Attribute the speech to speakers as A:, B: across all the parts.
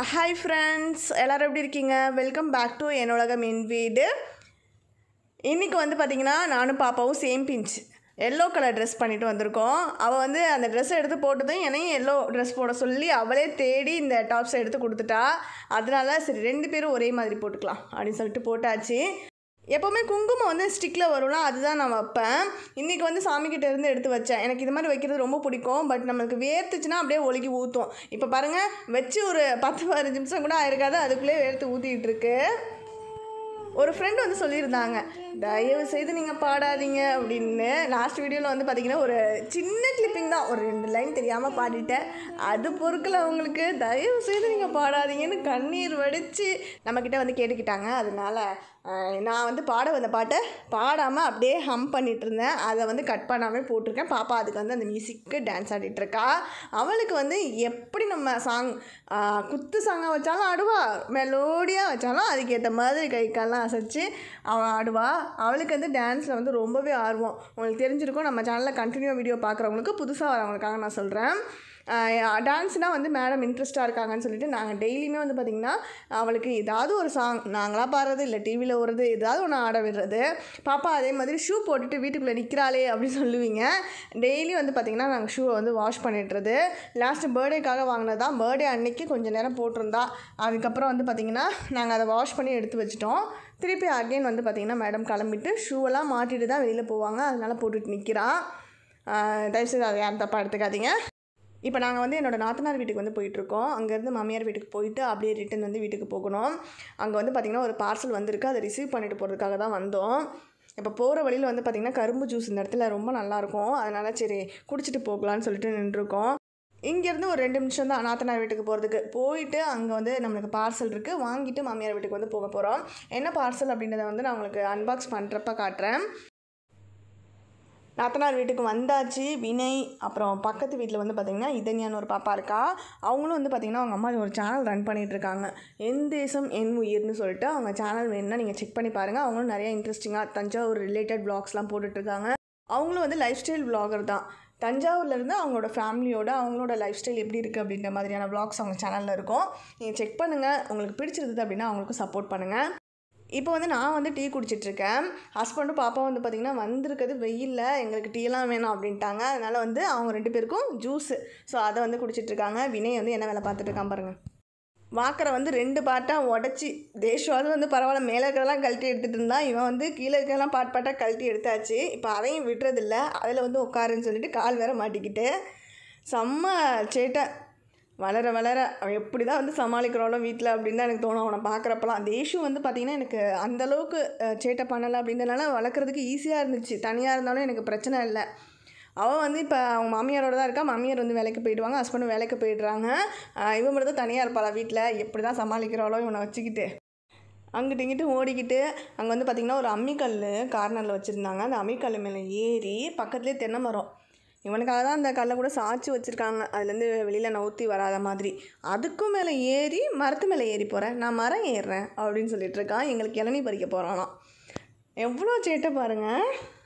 A: Hi friends எல்லோரும் எப்படி இருக்கீங்க வெல்கம் பேக் டு என்னோடகம் என் வீடு இன்றைக்கி வந்து பார்த்திங்கன்னா நானும் பாப்பாவும் same pinch yellow colour dress பண்ணிட்டு வந்திருக்கோம் அவள் வந்து அந்த ட்ரெஸ்ஸை எடுத்து போட்டதும் என்னையும் எல்லோ ட்ரெஸ் போட சொல்லி அவளே தேடி இந்த டாப்ஸை எடுத்து கொடுத்துட்டா அதனால சரி ரெண்டு பேரும் ஒரே மாதிரி போட்டுக்கலாம் அப்படின்னு சொல்லிட்டு போட்டாச்சு எப்போவுமே குங்குமம் வந்து ஸ்டிக்கில் வரும்ல அதுதான் நான் வைப்பேன் இன்றைக்கி வந்து சாமிக்கிட்ட இருந்து எடுத்து வச்சேன் எனக்கு இது மாதிரி வைக்கிறது ரொம்ப பிடிக்கும் பட் நம்மளுக்கு வேர்த்துச்சுன்னா அப்படியே ஒழுகி ஊற்றும் இப்போ பாருங்கள் வச்சு ஒரு பத்து பதினஞ்சு நிமிஷம் கூட ஆயிருக்காது அதுக்குள்ளே வேர்த்து ஊற்றிக்கிட்டு இருக்கு ஒரு ஃப்ரெண்ட் வந்து சொல்லியிருந்தாங்க தயவு செய்து நீங்கள் பாடாதீங்க அப்படின்னு லாஸ்ட் வீடியோவில் வந்து பார்த்தீங்கன்னா ஒரு சின்ன கிளிப்பிங் தான் ஒரு ரெண்டு லைன் தெரியாமல் பாடிட்டேன் அது பொறுக்கல அவங்களுக்கு தயவு செய்து நீங்கள் பாடாதீங்கன்னு கண்ணீர் வடித்து நம்மக்கிட்ட வந்து கேட்டுக்கிட்டாங்க அதனால அஹ், நான் வந்து பாட வந்த பாட்டை பாடாமல் அப்படியே ஹம் பண்ணிட்டு இருந்தேன் அதை வந்து கட் பண்ணாமல் போட்டிருக்கேன் பாப்பா அதுக்கு வந்து அந்த மியூசிக்கு டான்ஸ் ஆடிட்டு இருக்கா அவளுக்கு வந்து எப்படி நம்ம சாங் குத்து சாங்காக வச்சாலும் ஆடுவா மெலோடியாக வச்சாலும் அதுக்கேற்ற மாதிரி கை கால்லாம் அசைச்சு அவள் ஆடுவா அவளுக்கு வந்து டான்ஸில் வந்து ரொம்பவே ஆர்வம் உங்களுக்கு தெரிஞ்சிருக்கும் நம்ம சேனலில் கண்டினியூ வீடியோ பார்க்குறவங்களுக்கு புதுசாக வரவங்களுக்காக நான் சொல்கிறேன் டான்ஸ்னால் வந்து மேடம் இன்ட்ரெஸ்ட்டாக இருக்காங்கன்னு சொல்லிட்டு நாங்கள் டெய்லியுமே வந்து பார்த்திங்கன்னா அவளுக்கு ஏதாவது ஒரு சாங் நாங்களாக பாடுறது இல்லை டிவியில் ஓடுறது ஏதாவது ஒன்று ஆட விடுறது பாப்பா அதே மாதிரி ஷூ போட்டுட்டு வீட்டுக்குள்ளே நிற்கிறாளே அப்படின்னு சொல்லுவீங்க டெய்லி வந்து பார்த்திங்கன்னா நாங்கள் ஷூவை வந்து வாஷ் பண்ணிட்டுறது லாஸ்ட்டு பர்த்டேக்காக வாங்கினது தான் பர்த்டே அன்னைக்கு கொஞ்சம் நேரம் போட்டிருந்தா அதுக்கப்புறம் வந்து பார்த்திங்கன்னா நாங்கள் அதை வாஷ் பண்ணி எடுத்து வச்சிட்டோம் திருப்பி அகைன் வந்து பார்த்திங்கன்னா மேடம் கிளம்பிட்டு ஷூவெல்லாம் மாட்டிட்டு தான் வெளியில் போவாங்க அதனால் போட்டுட்டு நிற்கிறான் தயவுசெய்து அதை யாரும் தப்பாக எடுத்துக்காதீங்க இப்போ நாங்கள் வந்து என்னோடய நாத்தனார் வீட்டுக்கு வந்து போயிட்டுருக்கோம் அங்கேருந்து மாமியார் வீட்டுக்கு போயிட்டு அப்படியே ரிட்டன் வந்து வீட்டுக்கு போகணும் அங்கே வந்து பார்த்திங்கன்னா ஒரு பார்சல் வந்திருக்கு அதை ரிசீவ் பண்ணிட்டு போகிறதுக்காக தான் வந்தோம் இப்போ போகிற வழியில் வந்து பார்த்திங்கன்னா கரும்பு ஜூஸ் இந்த இடத்துல ரொம்ப நல்லாயிருக்கும் அதனால் சரி குடிச்சிட்டு போகலான்னு சொல்லிட்டு நின்றுருக்கோம் இங்கேருந்து ஒரு ரெண்டு நிமிஷம் தான் நாத்தனார் வீட்டுக்கு போகிறதுக்கு போயிட்டு அங்கே வந்து நம்மளுக்கு பார்சல் இருக்குது வாங்கிட்டு மாமியார் வீட்டுக்கு வந்து போக போகிறோம் என்ன பார்சல் அப்படின்றத வந்து நான் உங்களுக்கு அன்பாக்ஸ் பண்ணுறப்ப காட்டுறேன் நாத்தனார் வீட்டுக்கு வந்தாச்சு வினய் அப்புறம் பக்கத்து வீட்டில் வந்து பார்த்திங்கன்னா இதன்யான்னு ஒரு பாப்பா இருக்கா அவங்களும் வந்து பார்த்திங்கன்னா அவங்க அம்மா ஒரு சேனல் ரன் பண்ணிகிட்டு இருக்காங்க என் தேசம் என் உயிர்னு சொல்லிட்டு அவங்க சேனல் வேணும்னா நீங்கள் செக் பண்ணி பாருங்கள் அவங்களும் நிறைய இன்ட்ரெஸ்டிங்காக தஞ்சாவூர் ரிலேட்டட் வ்ளாக்ஸ்லாம் போட்டுட்ருக்காங்க அவங்களும் வந்து லைஃப் ஸ்டைல் vlogger தான் தஞ்சாவூர்லேருந்து அவங்களோட ஃபேமிலியோட அவங்களோட லைஃப் ஸ்டைல் எப்படி இருக்குது அப்படின்ற மாதிரியான vlogs அவங்க சேனலில் இருக்கும் நீங்கள் செக் பண்ணுங்கள் உங்களுக்கு பிடிச்சிருந்தது அப்படின்னா அவங்களுக்கும் சப்போர்ட் பண்ணுங்கள் இப்போ வந்து நான் வந்து டீ குடிச்சிட்ருக்கேன் ஹஸ்பண்டும் பாப்பா வந்து பார்த்திங்கன்னா வந்திருக்கிறது வெயிலில் எங்களுக்கு டீலாம் வேணும் அப்படின்ட்டாங்க அதனால் வந்து அவங்க ரெண்டு பேருக்கும் ஜூஸு ஸோ அதை வந்து குடிச்சிட்ருக்காங்க வினய் வந்து என்ன வேலை பார்த்துட்டு இருக்கான் பாருங்கள் வாக்கரை வந்து ரெண்டு பாட்டாக உடச்சி தேஷ்வாது வந்து பரவாயில்ல மேலே இருக்கிறதெல்லாம் கழட்டி எடுத்துகிட்டு இருந்தான் இவன் வந்து கீழே இருக்கிறதெல்லாம் பாட் பாட்டாக கழட்டி எடுத்தாச்சு இப்போ அதையும் விடுறதில்ல அதில் வந்து உட்காருன்னு சொல்லிட்டு கால் வேற மாட்டிக்கிட்டு செம்ம சேட்டை வளர வளர அவன் எப்படி தான் வந்து சமாளிக்கிறாளோ வீட்டில் அப்படின்னு தான் எனக்கு தோணும் அவனை பார்க்குறப்பலாம் தேஷு வந்து பார்த்திங்கன்னா எனக்கு அந்தளவுக்கு சேட்டை பண்ணலை அப்படின்றனால வளர்க்குறதுக்கு ஈஸியாக இருந்துச்சு தனியாக இருந்தாலும் எனக்கு பிரச்சனை இல்லை அவள் வந்து இப்போ அவங்க மாமியாரோட தான் இருக்கா மாமியார் வந்து வேலைக்கு போயிடுவாங்க ஹஸ்பண்டும் வேலைக்கு போயிடுறாங்க ஆஹ் இவன் மட்டும் தான் தனியாக இருப்பாளா வீட்டில் எப்படி தான் சமாளிக்கிறாளோ இவனை வச்சுக்கிட்டு அங்கிட்டு இங்கிட்டு ஓடிக்கிட்டு அங்கே வந்து பார்த்திங்கன்னா ஒரு அம்மிக்கல் கார்னரில் வச்சுருந்தாங்க அந்த அம்மிக்கல் மேலே ஏறி பக்கத்துலேயே தென்னை மரம் இவனுக்காக தான் அந்த கல்லை கூட சாய்ச்சி வச்சுருக்காங்க அதுலேருந்து வெளியில் நவுத்தி வராத மாதிரி அதுக்கும் மேலே ஏறி மரத்து மேலே ஏறி போகிறேன் நான் மரம் ஏறுறேன் அப்படின்னு சொல்லிட்டு இருக்கான் எங்களுக்கு இளநீ பறிக்க போகிறானாம் எவ்வளோ சேட்டை பாருங்கள்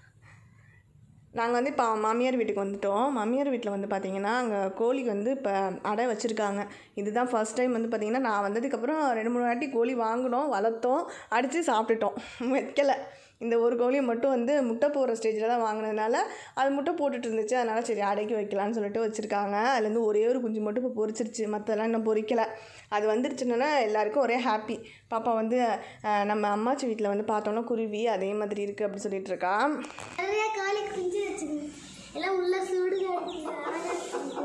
A: நாங்கள் வந்து இப்போ மாமியார் வீட்டுக்கு வந்துட்டோம் மாமியார் வீட்டில் வந்து பார்த்திங்கன்னா அங்கே கோழி வந்து இப்போ அடை வச்சுருக்காங்க இதுதான் ஃபர்ஸ்ட் டைம் வந்து பார்த்திங்கன்னா நான் வந்ததுக்கப்புறம் ரெண்டு மூணு வாட்டி கோழி வாங்கினோம் வளர்த்தோம் அடித்து சாப்பிட்டுட்டோம் வைக்கலை இந்த ஒரு கோழியை மட்டும் வந்து முட்டை போடுற ஸ்டேஜில் தான் வாங்கினதுனால அது முட்டை போட்டுட்டு இருந்துச்சு அதனால் சரி அடைக்கி வைக்கலான்னு சொல்லிட்டு வச்சுருக்காங்க அதுலேருந்து ஒரே ஒரு குஞ்சு மட்டும் இப்போ பொரிச்சிருச்சு மற்றதெல்லாம் இன்னும் பொரிக்கலை அது வந்துருச்சுன்னா எல்லாருக்கும் ஒரே ஹாப்பி பாப்பா வந்து அஹ், நம்ம அம்மாச்சி வீட்டில் வந்து பார்த்தோன்னா குருவி அதே மாதிரி இருக்குது அப்படின்னு சொல்லிட்டு இருக்கா
B: நிறைய காலி குஞ்சு வச்சுக்கணும் எல்லாம் உள்ள சூடு கிடக்குது. அழகா இருக்குது.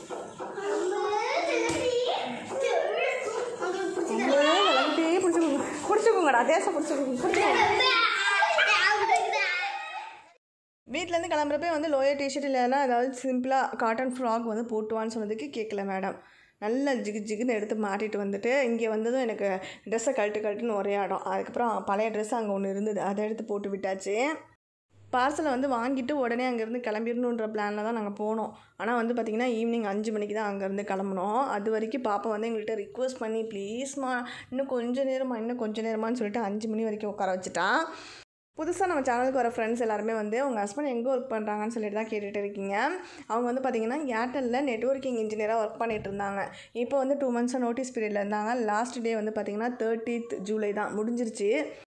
B: உங்களுக்கு பிடிச்சதா?
A: விளங்கிட்டே பிடிச்சிக்கோங்க பிடிச்சிக்கோங்கடா தேசம் பிடிச்சிக்கோங்க பிடிச்சிக்கோங்க வீட்டிலேருந்து கிளம்புறப்ப வந்து லோயர் டிஷர்ட் இல்லைன்னா ஏதாவது சிம்பிளாக காட்டன் ஃப்ராக் வந்து போட்டுவான்னு சொன்னதுக்கு கேட்கல மேடம் நல்லா ஜிகு ஜிகுன்னு எடுத்து மாட்டிட்டு வந்துட்டு இங்கே வந்ததும் எனக்கு ட்ரெஸ்ஸை கழட்டு கழட்டுன்னு ஒரே இடம் அதுக்கப்புறம் பழைய ட்ரெஸ் அங்கே ஒன்று இருந்தது அதை எடுத்து போட்டு விட்டாச்சு பார்சலை வந்து வாங்கிட்டு உடனே அங்கேருந்து கிளம்பிடணுன்ற பிளானில் தான் நாங்கள் போனோம் ஆனால் வந்து பார்த்திங்கன்னா ஈவினிங் அஞ்சு மணிக்கு தான் அங்கேருந்து கிளம்புனோம் அது வரைக்கும் பாப்பா வந்து எங்கள்கிட்ட ரிக்வஸ்ட் பண்ணி ப்ளீஸ்மா இன்னும் கொஞ்சம் நேரமா இன்னும் கொஞ்சம் நேரமான்னு சொல்லிட்டு அஞ்சு மணி வரைக்கும் உட்கார வச்சுட்டான் புதுசாக நம்ம சேனலுக்கு வர ஃப்ரெண்ட்ஸ் எல்லாருமே வந்து உங்கள் ஹஸ்பண்ட் எங்கே ஒர்க் பண்ணுறாங்கன்னு சொல்லிட்டு தான் கேட்டுட்டு இருக்கீங்க அவங்க வந்து பார்த்தீங்கன்னா ஏர்டெல்லில் நெட்ஒர்க்கிங் இன்ஜினியராக ஒர்க் பண்ணிட்டு இருந்தாங்க இப்போ வந்து டூ மந்த்ஸாக நோட்டீஸ் பீரியடில் இருந்தாங்க லாஸ்ட் டே வந்து பார்த்தீங்கன்னா தேர்ட்டீத் ஜூலை தான் முடிஞ்சிருச்சு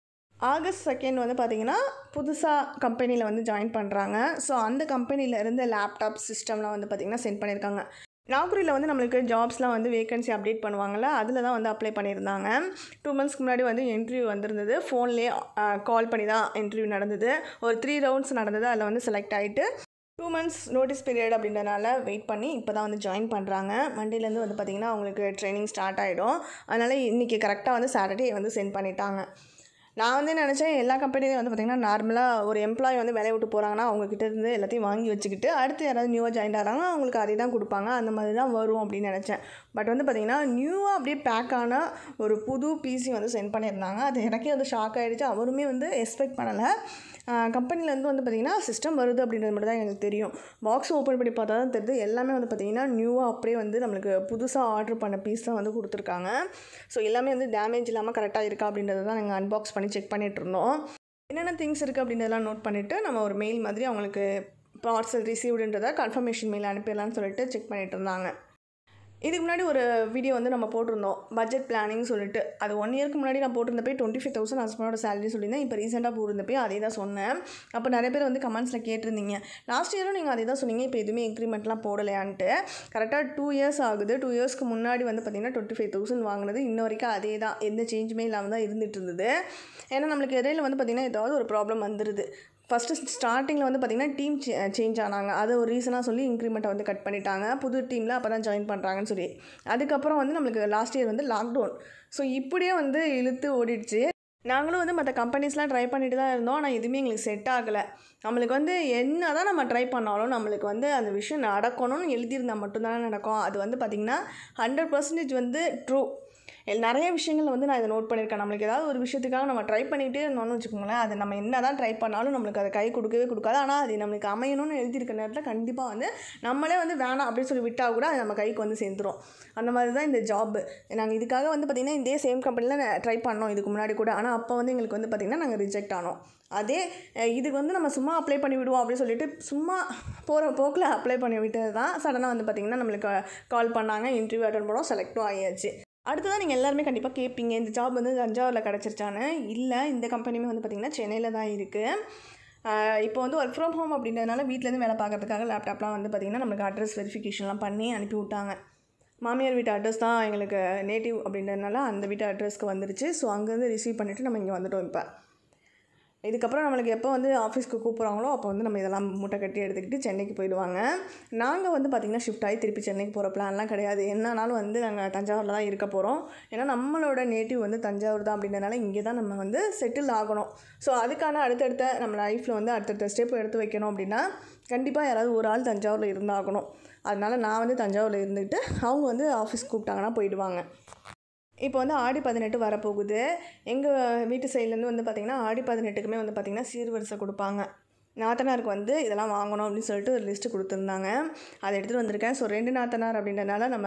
A: ஆகஸ்ட் செகண்ட் வந்து பார்த்தீங்கன்னா புதுசாக கம்பெனியில் வந்து ஜாயின் பண்ணுறாங்க ஸோ அந்த கம்பெனியில் இருந்த லேப்டாப் சிஸ்டம்லாம் வந்து பார்த்திங்கன்னா சென்ட் பண்ணியிருக்காங்க நாகூரில் வந்து நம்மளுக்கு ஜாப்ஸ்லாம் வந்து வேகன்சி அப்டேட் பண்ணுவாங்கள்ல அதில் தான் வந்து அப்ளை பண்ணியிருந்தாங்க டூ மந்த்ஸ்க்கு முன்னாடி வந்து இன்டர்வியூ வந்திருந்தது ஃபோன்லேயே கால் பண்ணி தான் இன்டர்வியூ நடந்தது ஒரு த்ரீ ரவுண்ட்ஸ் நடந்தது அதில் வந்து செலக்ட் ஆகிட்டு டூ மந்த்ஸ் நோட்டீஸ் பீரியட் அப்படின்றனால வெயிட் பண்ணி இப்போ தான் வந்து ஜாயின் பண்ணுறாங்க மண்டேலேருந்து வந்து பார்த்திங்கன்னா அவங்களுக்கு ட்ரைனிங் ஸ்டார்ட் ஆகிடும் அதனால் இன்றைக்கி கரெக்டாக வந்து சாட்டர்டே வந்து சென்ட் பண்ணிட்டாங்க நான் வந்து நினச்சேன் எல்லா கம்பெனிலையும் வந்து பார்த்திங்கன்னா நார்மலாக ஒரு எம்ப்ளாயி வந்து வேலையை விட்டு போகிறாங்கன்னா அவங்க கிட்ட இருந்து எல்லாத்தையும் வாங்கி வச்சுக்கிட்டு அடுத்து யாராவது நியூவாக ஜாயின் ஆகிறாங்கன்னா அவங்களுக்கு அதே தான் கொடுப்பாங்க அந்த மாதிரி தான் வரும் அப்படின்னு நினச்சேன் பட் வந்து பார்த்திங்கன்னா நியூவாக அப்படியே பேக் ஆன ஒரு புது பிசி வந்து சென்ட் பண்ணியிருந்தாங்க அது எனக்கே வந்து ஷாக் ஆகிடுச்சு அவருமே வந்து எக்ஸ்பெக்ட் பண்ணலை கம்பெனிலேருந்து வந்து பார்த்திங்கன்னா சிஸ்டம் வருது அப்படின்றது மட்டும் தான் எனக்கு தெரியும் பாக்ஸ் ஓப்பன் பண்ணி பார்த்தா தான் தெரியுது எல்லாமே வந்து பார்த்திங்கன்னா நியூவாக அப்படியே வந்து நம்மளுக்கு புதுசாக ஆர்டர் பண்ண பீஸ் தான் வந்து கொடுத்துருக்காங்க ஸோ எல்லாமே வந்து டேமேஜ் இல்லாமல் கரெக்டாக இருக்கா அப்படின்றத தான் நாங்கள் அன்பாக்ஸ் பண்ணி செக் பண்ணிட்டு இருந்தோம் என்னென்ன திங்ஸ் இருக்குது அப்படின்றதெல்லாம் நோட் பண்ணிவிட்டு நம்ம ஒரு மெயில் மாதிரி அவங்களுக்கு பார்சல் ரிசீவ்டுன்றதை கன்ஃபர்மேஷன் மெயில் அனுப்பிடலான்னு சொல்லிட்டு செக் பண்ணிட்டு இருந்தாங்க இதுக்கு முன்னாடி ஒரு வீடியோ வந்து நம்ம போட்டிருந்தோம் பட்ஜெட் பிளானிங் சொல்லிட்டு அது ஒன் இயர்க்கு முன்னாடி நான் போட்டிருந்தப்போ டுவெண்ட்டி ஃபைவ் தௌசண்ட் ஹஸ்பண்டோட சேலரி சொல்லியிருந்தேன் இப்போ ரீசெண்டாக போட்டிருந்தப்போ அதே தான் சொன்னேன் அப்போ நிறைய பேர் வந்து கமெண்ட்ஸில் கேட்டிருந்தீங்க லாஸ்ட் இயரும் நீங்கள் அதே தான் சொன்னீங்க இப்போ எதுவுமே இன்க்ரிமெண்ட்லாம் போடலையான்ட்டு கரெக்டாக டூ இயர்ஸ் ஆகுது டூ இயர்ஸ்க்கு முன்னாடி வந்து பார்த்திங்கன்னா டுவெண்ட்டி ஃபைவ் தௌசண்ட் வாங்கினது இன்ன வரைக்கும் அதே தான் எந்த சேஞ்சுமே இல்லாமல் தான் இருந்துகிட்டு இருந்தது ஏன்னா நம்மளுக்கு இடையில வந்து பார்த்திங்கன்னா ஏதாவது ஒரு ப்ராப்ளம் வந்துடுது ஃபஸ்ட்டு ஸ்டார்டிங்கில் வந்து பார்த்திங்கன்னா டீம் சேஞ்ச் ஆனாங்க அதை ஒரு ரீசனாக சொல்லி இன்க்ரிமெண்ட்டை வந்து கட் பண்ணிட்டாங்க புது டீமில் அப்போ தான் ஜாயின் பண்ணுறாங்கன்னு சொல்லி அதுக்கப்புறம் வந்து நம்மளுக்கு லாஸ்ட் இயர் வந்து லாக்டவுன் ஸோ இப்படியே வந்து இழுத்து ஓடிடுச்சு நாங்களும் வந்து மற்ற கம்பெனிஸ்லாம் ட்ரை பண்ணிட்டு தான் இருந்தோம் ஆனால் எதுவுமே எங்களுக்கு செட் ஆகலை நம்மளுக்கு வந்து என்ன தான் நம்ம ட்ரை பண்ணாலும் நம்மளுக்கு வந்து அந்த விஷயம் நடக்கணும்னு எழுதியிருந்தால் மட்டும்தானே நடக்கும் அது வந்து பார்த்திங்கன்னா ஹண்ட்ரட் பர்சன்டேஜ் வந்து ட்ரூ நிறைய விஷயங்கள் வந்து நான் இதை நோட் பண்ணியிருக்கேன் நம்மளுக்கு ஏதாவது ஒரு விஷயத்துக்காக நம்ம ட்ரை பண்ணிகிட்டே இருந்தோம்னு வச்சுக்கோங்களேன் அது நம்ம என்ன தான் ட்ரை பண்ணாலும் நம்மளுக்கு அதை கை கொடுக்கவே கொடுக்காது ஆனால் அது நம்மளுக்கு அமையணும்னு எழுதியிருக்க நேரத்தில் கண்டிப்பாக வந்து நம்மளே வந்து வேணாம் அப்படின்னு சொல்லி விட்டால் கூட அது நம்ம கைக்கு வந்து சேர்ந்துரும் அந்த மாதிரி தான் இந்த ஜாப் நாங்கள் இதுக்காக வந்து பார்த்திங்கன்னா இதே சேம் கம்பெனியில் ட்ரை பண்ணோம் இதுக்கு முன்னாடி கூட ஆனால் அப்போ வந்து எங்களுக்கு வந்து பார்த்திங்கன்னா நாங்கள் ரிஜெக்ட் ஆனோம் அதே இதுக்கு வந்து நம்ம சும்மா அப்ளை பண்ணி விடுவோம் அப்படின்னு சொல்லிட்டு சும்மா போகிற போக்கில் அப்ளை பண்ணி விட்டது தான் சடனாக வந்து பார்த்திங்கன்னா நம்மளுக்கு கால் பண்ணாங்க இன்டர்வியூ அட்டன் பண்ணோம் செலக்டும் ஆகியாச்சு அடுத்ததான் நீங்கள் எல்லாருமே கண்டிப்பாக கேட்பீங்க இந்த ஜாப் வந்து தஞ்சாவூரில் கிடச்சிருச்சான்னு இல்லை இந்த கம்பெனியுமே வந்து பார்த்திங்கன்னா சென்னையில் தான் இருக்குது இப்போ வந்து ஒர்க் ஃப்ரம் ஹோம் அப்படின்றதுனால வீட்டிலேருந்து வேலை பார்க்கறதுக்காக லேப்டாப்லாம் வந்து பார்த்திங்கன்னா நம்மளுக்கு அட்ரஸ் வெரிஃபிகேஷன்லாம் பண்ணி அனுப்பி விட்டாங்க மாமியார் வீட்டு அட்ரஸ் தான் எங்களுக்கு நேட்டிவ் அப்படின்றதுனால அந்த வீட்டு அட்ரஸ்க்கு வந்துருச்சு ஸோ அங்கேருந்து ரிசீவ் பண்ணிவிட்டு நம்ம இங்கே வந்துட்டோம் இப்போ இதுக்கப்புறம் நம்மளுக்கு எப்போ வந்து ஆஃபீஸ்க்கு கூப்பிட்றாங்களோ அப்போ வந்து நம்ம இதெல்லாம் மூட்டை கட்டி எடுத்துக்கிட்டு சென்னைக்கு போயிடுவாங்க நாங்கள் வந்து பார்த்திங்கன்னா ஷிஃப்ட் ஆகி திருப்பி சென்னைக்கு போகிற பிளான்லாம் கிடையாது என்னன்னாலும் வந்து நாங்கள் தஞ்சாவூரில் தான் இருக்க போகிறோம் ஏன்னா நம்மளோட நேட்டிவ் வந்து தஞ்சாவூர் தான் அப்படின்றனால இங்கே தான் நம்ம வந்து செட்டில் ஆகணும் ஸோ அதுக்கான அடுத்தடுத்த நம்ம லைஃப்பில் வந்து அடுத்தடுத்த ஸ்டெப் எடுத்து வைக்கணும் அப்படின்னா கண்டிப்பாக யாராவது ஒரு ஆள் தஞ்சாவூரில் இருந்தாகணும் அதனால் நான் வந்து தஞ்சாவூரில் இருந்துக்கிட்டு அவங்க வந்து ஆஃபீஸ் கூப்பிட்டாங்கன்னா போயிடுவாங்க இப்போ வந்து ஆடி பதினெட்டு வரப்போகுது எங்கள் வீட்டு சைட்லேருந்து வந்து பார்த்திங்கன்னா ஆடி பதினெட்டுக்குமே வந்து பார்த்திங்கன்னா சீர்வரிசை கொடுப்பாங்க நாத்தனாருக்கு வந்து இதெல்லாம் வாங்கணும் அப்படின்னு சொல்லிட்டு ஒரு லிஸ்ட்டு கொடுத்துருந்தாங்க அதை எடுத்துகிட்டு வந்திருக்கேன் ஸோ ரெண்டு நாத்தனார் அப்படின்றனால நம்ம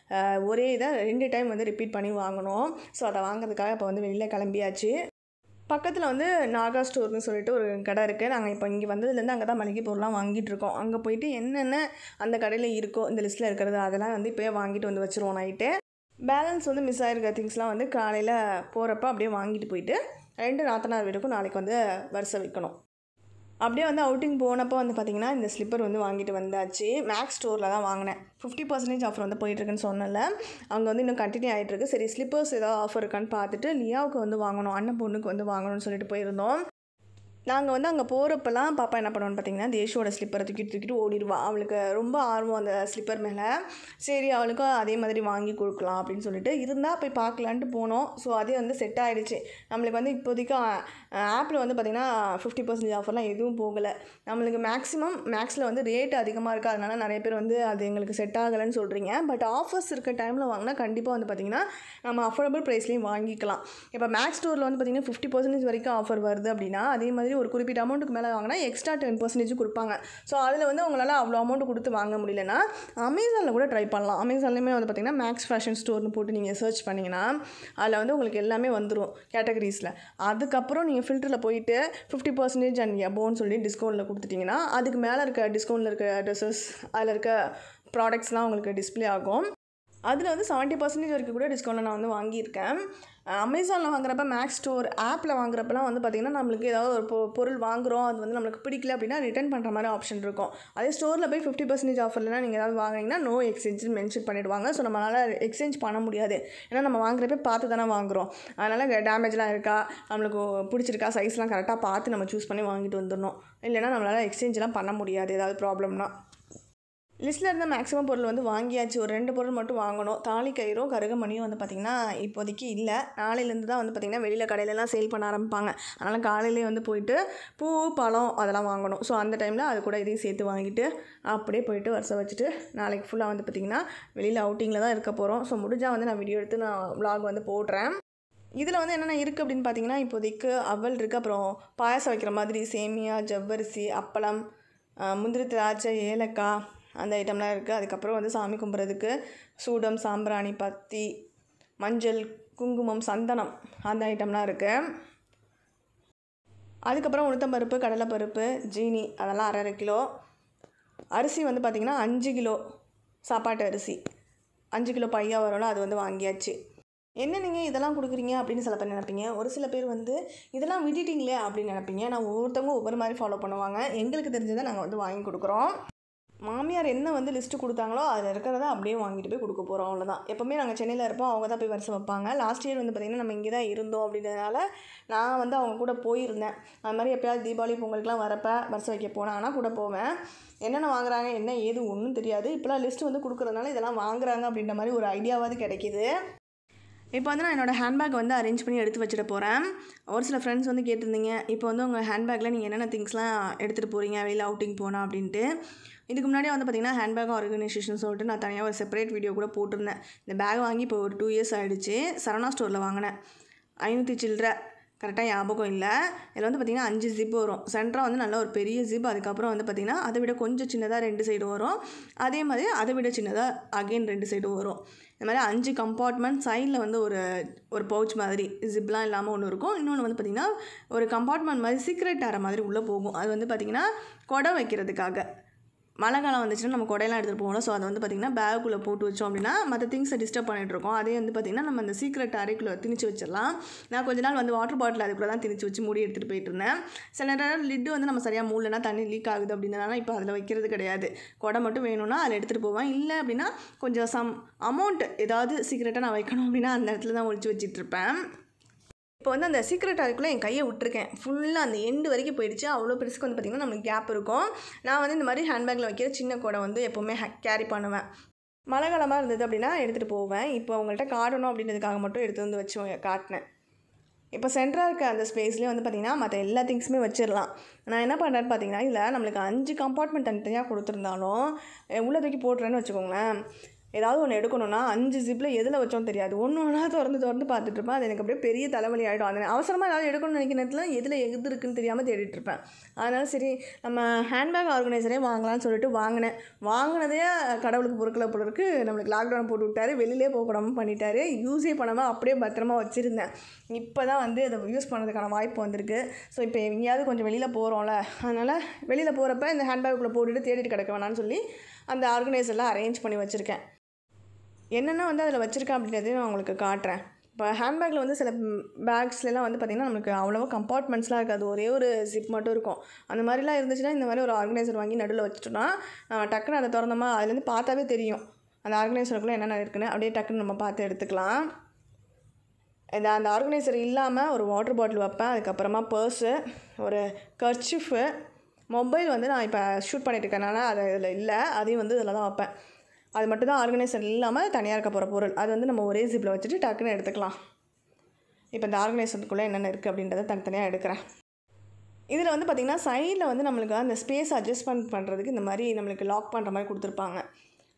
A: ஒரே இதை ரெண்டு டைம் வந்து ரிப்பீட் பண்ணி வாங்கணும் ஸோ அதை வாங்குறதுக்காக இப்போ வந்து வெளியில் கிளம்பியாச்சு பக்கத்தில் வந்து நாகா ஸ்டோர்னு சொல்லிட்டு ஒரு கடை இருக்குது நாங்கள் இப்போ இங்கே வந்ததுலேருந்து அங்கே தான் மளிகை பொருள்லாம் வாங்கிட்டு இருக்கோம் அங்கே போயிட்டு என்னென்ன அந்த கடையில் இருக்கோ இந்த லிஸ்ட்டில் இருக்கிறது அதெல்லாம் வந்து இப்போயே வாங்கிட்டு வந்து வச்சுருவோம் நைட்டு பேலன்ஸ் வந்து மிஸ் ஆகிருக்க திங்ஸ்லாம் வந்து காலையில் போகிறப்ப அப்படியே வாங்கிட்டு போயிட்டு ரெண்டு நாத்தனார் வீட்டுக்கும் நாளைக்கு வந்து வரிசை வைக்கணும் அப்படியே வந்து அவுட்டிங் போனப்போ வந்து பார்த்திங்கன்னா இந்த ஸ்லிப்பர் வந்து வாங்கிட்டு வந்தாச்சு மேக்ஸ் ஸ்டோரில் தான் வாங்கினேன் ஃபிஃப்டி பர்சன்டேஜ் ஆஃபர் வந்து போயிட்டுருக்குன்னு சொன்னல அங்கே வந்து இன்னும் கண்டினியூ ஆகிட்டுருக்கு சரி ஸ்லிப்பர்ஸ் ஏதாவது ஆஃபர் இருக்கான்னு பார்த்துட்டு லியாவுக்கு வந்து வாங்கணும் அண்ணன் பொண்ணுக்கு வந்து வாங்கணும்னு சொல்லிட்டு போயிருந்தோம் நாங்கள் வந்து அங்கே போகிறப்பெல்லாம் பாப்பா என்ன பண்ணுவோன்னு பார்த்தீங்கன்னா தேஷோட ஸ்லிப்பரை தூக்கிட்டு தூக்கிட்டு ஓடிடுவா அவளுக்கு ரொம்ப ஆர்வம் அந்த ஸ்லிப்பர் மேலே சரி அவளுக்கும் அதே மாதிரி வாங்கி கொடுக்கலாம் அப்படின்னு சொல்லிட்டு இருந்தால் போய் பார்க்கலான்ட்டு போனோம் ஸோ அதே வந்து செட் ஆகிடுச்சு நம்மளுக்கு வந்து இப்போதைக்கு ஆப்பில் வந்து பார்த்திங்கன்னா ஃபிஃப்டி பர்சன்டேஜ் ஆஃபர்லாம் எதுவும் போகலை நம்மளுக்கு மேக்ஸிமம் மேக்ஸில் வந்து ரேட் அதிகமாக இருக்குது அதனால நிறைய பேர் வந்து அது எங்களுக்கு செட் ஆகலைன்னு சொல்கிறீங்க பட் ஆஃபர்ஸ் இருக்க டைமில் வாங்கினா கண்டிப்பாக வந்து பார்த்திங்கன்னா நம்ம அஃபோர்டபுள் ப்ரைஸ்லேயும் வாங்கிக்கலாம் இப்போ மேக்ஸ் ஸ்டோரில் வந்து பார்த்திங்கன்னா ஃபிஃப்டி பர்சன்டேஜ் வரைக்கும் ஆஃபர் வருது அப்படின்னா அதே மாதிரி மீறி ஒரு குறிப்பிட்ட அமௌண்ட்டுக்கு மேலே வாங்கினா எக்ஸ்ட்ரா டென் பர்சன்டேஜ் கொடுப்பாங்க ஸோ அதில் வந்து உங்களால் அவ்வளோ அமௌண்ட் கொடுத்து வாங்க முடியலன்னா அமேசானில் கூட ட்ரை பண்ணலாம் அமேசான்லேயுமே வந்து பார்த்திங்கன்னா மேக்ஸ் ஃபேஷன் ஸ்டோர்னு போட்டு நீங்கள் சர்ச் பண்ணிங்கன்னா அதில் வந்து உங்களுக்கு எல்லாமே வந்துடும் கேட்டகரிஸில் அதுக்கப்புறம் நீங்கள் ஃபில்டரில் போயிட்டு ஃபிஃப்டி பர்சன்டேஜ் அண்ட் எபோன்னு சொல்லி டிஸ்கவுண்ட்டில் கொடுத்துட்டிங்கன்னா அதுக்கு மேலே இருக்க டிஸ்கவுண்ட்டில் இருக்க ட்ரெஸ்ஸஸ் அதில் இருக்க ப்ராடக்ட்ஸ்லாம் உங்களுக்கு டிஸ்ப்ளே ஆகும் அதில் வந்து செவன்ட்டி பர்சன்டேஜ் வரைக்கும் கூட டிஸ்கவுண்ட்டில் நான் வந்து வாங்கியிருக்கேன் அமேசானில் வாங்குறப்ப மேக்ஸ் ஸ்டோர் ஆப்பில் வாங்குறப்பலாம் வந்து பார்த்திங்கன்னா நம்மளுக்கு ஏதாவது ஒரு பொ- பொருள் வாங்குறோம் அது வந்து நம்மளுக்கு பிடிக்கல அப்படின்னா ரிட்டர்ன் பண்ணுற மாதிரி ஆப்ஷன் இருக்கும் அதே ஸ்டோரில் போய் ஃபிஃப்டி பர்சன்டேஜ் ஆஃபர்லாம் நீங்கள் ஏதாவது வாங்குனீங்கன்னா நோ எக்ஸ்சேஞ்சுன்னு மென்ஷன் பண்ணிடுவாங்க ஸோ நம்மளால் எக்ஸ்சேஞ்ச் பண்ண முடியாது ஏன்னா நம்ம வாங்குறப்ப பார்த்து தானே வாங்குறோம் அதனால் டேமேஜ்லாம் இருக்கா நம்மளுக்கு பிடிச்சிருக்கா சைஸ்லாம் கரெக்டாக பார்த்து நம்ம சூஸ் பண்ணி வாங்கிட்டு வந்துடணும் இல்லைன்னா நம்மளால் எக்ஸ்சேஞ்செலாம் பண்ண முடியாது ஏதாவது ப்ராப்ளம்னா லிஸ்ட்டில் இருந்த மேக்ஸிமம் பொருள் வந்து வாங்கியாச்சு ஒரு ரெண்டு பொருள் மட்டும் வாங்கணும் தாலி கயிறும் கருகமணியும் வந்து பார்த்திங்கன்னா இப்போதைக்கு இல்லை நாளையிலேருந்து தான் வந்து பார்த்திங்கன்னா வெளியில் கடையிலலாம் சேல் பண்ண ஆரம்பிப்பாங்க அதனால் காலையிலே வந்து போயிட்டு பூ பழம் அதெல்லாம் வாங்கணும் ஸோ அந்த டைமில் அது கூட இதையும் சேர்த்து வாங்கிட்டு அப்படியே போயிட்டு வருஷம் வச்சுட்டு நாளைக்கு ஃபுல்லாக வந்து பார்த்திங்கன்னா வெளியில் அவுட்டிங்கில் தான் இருக்க போகிறோம் ஸோ முடிஞ்சால் வந்து நான் வீடியோ எடுத்து நான் vlog வந்து போடுறேன் இதில் வந்து என்னென்ன இருக்குது அப்படின்னு பார்த்தீங்கன்னா இப்போதைக்கு அவல் இருக்குது அப்புறம் பாயாசம் வைக்கிற மாதிரி சேமியா ஜவ்வரிசி அப்பளம் ஆஹ் முந்திரி திராட்சை ஏலக்காய் அந்த ஐட்டம்லாம் இருக்குது அதுக்கப்புறம் வந்து சாமி கும்பிட்றதுக்கு சூடம் சாம்பிராணி பத்தி மஞ்சள் குங்குமம் சந்தனம் அந்த ஐட்டம்லாம் இருக்குது அதுக்கப்புறம் உளுத்தம்பருப்பு கடலைப்பருப்பு ஜீனி அதெல்லாம் அரை அரை கிலோ அரிசி வந்து பார்த்திங்கன்னா அஞ்சு கிலோ சாப்பாட்டு அரிசி அஞ்சு கிலோ பையா வரும்ல அது வந்து வாங்கியாச்சு என்ன நீங்கள் இதெல்லாம் கொடுக்குறீங்க அப்படின்னு சில பேர் நினைப்பீங்க ஒரு சில பேர் வந்து இதெல்லாம் விட்டுட்டீங்களே அப்படின்னு நினைப்பீங்க நான் ஒவ்வொருத்தவங்க ஒவ்வொரு மாதிரி ஃபாலோ பண்ணுவாங்க எங்களுக்கு தெரிஞ்சதை நாங்கள் வந்து வாங்கி கொடுக்குறோம் மாமியார் என்ன வந்து லிஸ்ட்டு கொடுத்தாங்களோ அதில் இருக்கிறத அப்படியே வாங்கிட்டு போய் கொடுக்க போகிறோம் அவ்வளோதான் எப்போவுமே நாங்கள் சென்னையில் இருப்போம் அவங்க தான் போய் வருஷம் வைப்பாங்க லாஸ்ட் இயர் வந்து பார்த்திங்கன்னா நம்ம இங்கே தான் இருந்தோம் அப்படின்றதுனால நான் வந்து அவங்க கூட போயிருந்தேன் அது மாதிரி எப்போயாவது தீபாவளி பொங்கலுக்குலாம் வரப்போ வருஷம் வைக்க போனாங்கன்னா கூட போவேன் என்னென்ன வாங்குறாங்க என்ன ஏது ஒன்றும் தெரியாது இப்போலாம் லிஸ்ட்டு வந்து கொடுக்குறதுனால இதெல்லாம் வாங்குறாங்க அப்படின்ற மாதிரி ஒரு ஐடியாவாவது கிடைக்கிது இப்போ வந்து நான் என்னோடய ஹேண்ட்பேக் வந்து அரேஞ்ச் பண்ணி எடுத்து வச்சுட்டு போகிறேன் ஒரு சில ஃப்ரெண்ட்ஸ் வந்து கேட்டிருந்தீங்க இப்போ வந்து உங்கள் ஹேண்ட்பேக்கில் நீங்கள் என்னென்ன திங்ஸ்லாம் எடுத்துகிட்டு போகிறீங்க வெளியில் அவுட்டிங் போனால் அப்படின்ட்டு இதுக்கு முன்னாடியே வந்து பார்த்திங்கன்னா ஹேண்ட்பேக் ஆர்கனைசேஷன் சொல்லிட்டு நான் தனியாக ஒரு செப்பரேட் வீடியோ கூட போட்டிருந்தேன் இந்த பேக் வாங்கி இப்போ ஒரு டூ இயர்ஸ் ஆகிடுச்சு சரவணா ஸ்டோரில் வாங்கினேன் ஐநூற்றி சில்லற கரெக்டாக ஞாபகம் இல்லை இதில் வந்து பார்த்திங்கன்னா அஞ்சு ஜிப் வரும் சென்டராக வந்து நல்ல ஒரு பெரிய ஜிப் அதுக்கப்புறம் வந்து பார்த்திங்கன்னா அதை விட கொஞ்சம் சின்னதாக ரெண்டு சைடு வரும் அதே மாதிரி அதை விட சின்னதாக அகைன் ரெண்டு சைடு வரும் இந்த மாதிரி அஞ்சு கம்பார்ட்மெண்ட் சைடில் வந்து ஒரு ஒரு பவுச் மாதிரி ஜிப்லாம் இல்லாமல் ஒன்று இருக்கும் இன்னொன்று வந்து பார்த்திங்கன்னா ஒரு கம்பார்ட்மெண்ட் மாதிரி சீக்ரெட் ஆகிற மாதிரி உள்ளே போகும் அது வந்து பார்த்திங்கன்னா குடை வைக்கிறதுக்காக மழை காலம் வந்துச்சுன்னா நம்ம குடையெல்லாம் எடுத்துகிட்டு போகணும் ஸோ அதை வந்து பார்த்திங்கன்னா பேக்குள்ளே போட்டு வச்சோம் அப்படின்னா மற்ற திங்ஸை டிஸ்டர்ப் பண்ணிட்டு இருக்கோம் அதே வந்து பார்த்திங்கன்னா நம்ம அந்த சீக்ரெட் அறைக்குள்ளே திணிச்சு வச்சிடலாம் நான் கொஞ்ச நாள் வந்து வாட்டர் பாட்டில் அதுக்குள்ளே தான் திணிச்சு வச்சு மூடி எடுத்துகிட்டு போயிட்டு இருந்தேன் சில நேரம் லிட்டு வந்து நம்ம சரியாக மூடலைன்னா தண்ணி லீக் ஆகுது அப்படின்றனால இப்போ அதில் வைக்கிறது கிடையாது குடை மட்டும் வேணும்னா அதில் எடுத்துகிட்டு போவேன் இல்லை அப்படின்னா கொஞ்சம் சம் அமௌண்ட் ஏதாவது சீக்ரெட்டாக நான் வைக்கணும் அப்படின்னா அந்த இடத்துல தான் ஒழிச்சு வச்சிட்டு இருப்பேன் இப்போ வந்து அந்த சீக்ரெட் அதுக்குள்ளே என் கையை விட்டுருக்கேன் ஃபுல்லாக அந்த எண்டு வரைக்கும் போயிடுச்சு அவ்வளோ பெருசுக்கு வந்து பார்த்திங்கன்னா நம்மளுக்கு கேப் இருக்கும் நான் வந்து இந்த மாதிரி ஹேண்ட்பேக்கில் வைக்கிற சின்ன கூடை வந்து எப்போவுமே கேரி பண்ணுவேன் மழை காலமாக இருந்தது அப்படின்னா எடுத்துகிட்டு போவேன் இப்போ உங்கள்கிட்ட காட்டணும் அப்படின்றதுக்காக மட்டும் எடுத்து வந்து வச்சு காட்டினேன் இப்போ சென்டராக இருக்க அந்த ஸ்பேஸ்லேயே வந்து பார்த்திங்கன்னா மற்ற எல்லா திங்ஸுமே வச்சிடலாம் நான் என்ன பண்ணுறேன்னு பார்த்தீங்கன்னா இதில் நம்மளுக்கு அஞ்சு கம்பார்ட்மெண்ட் தனித்தனியாக கொடுத்துருந்தாலும் அஹ் உள்ள தூக்கி போட்டுறேன்னு வச்சுக்கோங்களேன் ஏதாவது ஒன்று எடுக்கணும்னா அஞ்சு ஜிப்பில் எதில் வச்சோம் தெரியாது ஒன்று ஒன்றா திறந்து திறந்து பார்த்துட்டு இருப்பேன் அது எனக்கு அப்படியே பெரிய தலைவலி ஆகிடும் அந்த அவசரமாக ஏதாவது எடுக்கணும்னு நினைக்கிற நேரத்தில் எதில் எது இருக்குன்னு தெரியாமல் தேடிட்டு இருப்பேன் அதனால் சரி நம்ம ஹேண்ட்பேக் ஆர்கனைசரே வாங்கலாம்னு சொல்லிட்டு வாங்கினேன் வாங்கினதே கடவுளுக்கு பொருட்களை பொருளுக்கு நம்மளுக்கு லாக்டவுன் போட்டு விட்டாரு வெளியிலே போகக்கூடாமல் பண்ணிட்டாரு யூஸே பண்ணாமல் அப்படியே பத்திரமா வச்சுருந்தேன் இப்போ தான் வந்து அதை யூஸ் பண்ணதுக்கான வாய்ப்பு வந்திருக்கு ஸோ இப்போ எங்கேயாவது கொஞ்சம் வெளியில் போகிறோம்ல அதனால் வெளியில் போகிறப்ப இந்த ஹேண்ட்பேக்குள்ளே போட்டுட்டு தேடிட்டு கிடக்க வேணாம்னு சொல்லி அந்த ஆர்கனைசர்லாம் அரேஞ்ச் பண்ணி வச்சுருக்கேன் என்னென்ன வந்து அதில் வச்சுருக்கேன் அப்படின்றதையும் நான் உங்களுக்கு காட்டுறேன் இப்போ ஹேண்ட்பேக்கில் வந்து சில பேக்ஸ்லாம் வந்து பார்த்திங்கன்னா நம்மளுக்கு அவ்வளோவா கம்பார்ட்மெண்ட்ஸ்லாம் இருக்காது ஒரே ஒரு ஜிப் மட்டும் இருக்கும் அந்த மாதிரிலாம் இருந்துச்சுன்னா இந்த மாதிரி ஒரு ஆர்கனைசர் வாங்கி நடுவில் வச்சுட்டோம்னா நம்ம டக்குன்னு அதை திறந்தோமா அதுலேருந்து பார்த்தாவே தெரியும் அந்த ஆர்கனைசருக்குள்ளே என்னென்ன இருக்குன்னு அப்படியே டக்குன்னு நம்ம பார்த்து எடுத்துக்கலாம் இந்த அந்த ஆர்கனைசர் இல்லாமல் ஒரு வாட்டர் பாட்டில் வைப்பேன் அதுக்கப்புறமா பர்ஸு ஒரு கர்ச்சிஃபு மொபைல் வந்து நான் இப்போ ஷூட் பண்ணிட்டு இருக்கனால அது இதில் இல்லை அதையும் வந்து இதில் தான் வைப்பேன் அது மட்டும் தான் ஆர்கனைசர் இல்லாமல் தனியாக இருக்க போகிற பொருள் அது வந்து நம்ம ஒரே ஜிப்பில் வச்சுட்டு டக்குன்னு எடுத்துக்கலாம் இப்போ இந்த ஆர்கனைசருக்குள்ளே என்னென்ன இருக்குது அப்படின்றத தனித்தனியாக எடுக்கிறேன் இதில் வந்து பார்த்திங்கன்னா சைடில் வந்து நம்மளுக்கு அந்த ஸ்பேஸ் அட்ஜஸ்ட்மெண்ட் பண்ணுறதுக்கு இந்த மாதிரி நம்மளுக்கு லாக் பண்ணுற மாதிரி கொடுத்துருப்பாங்க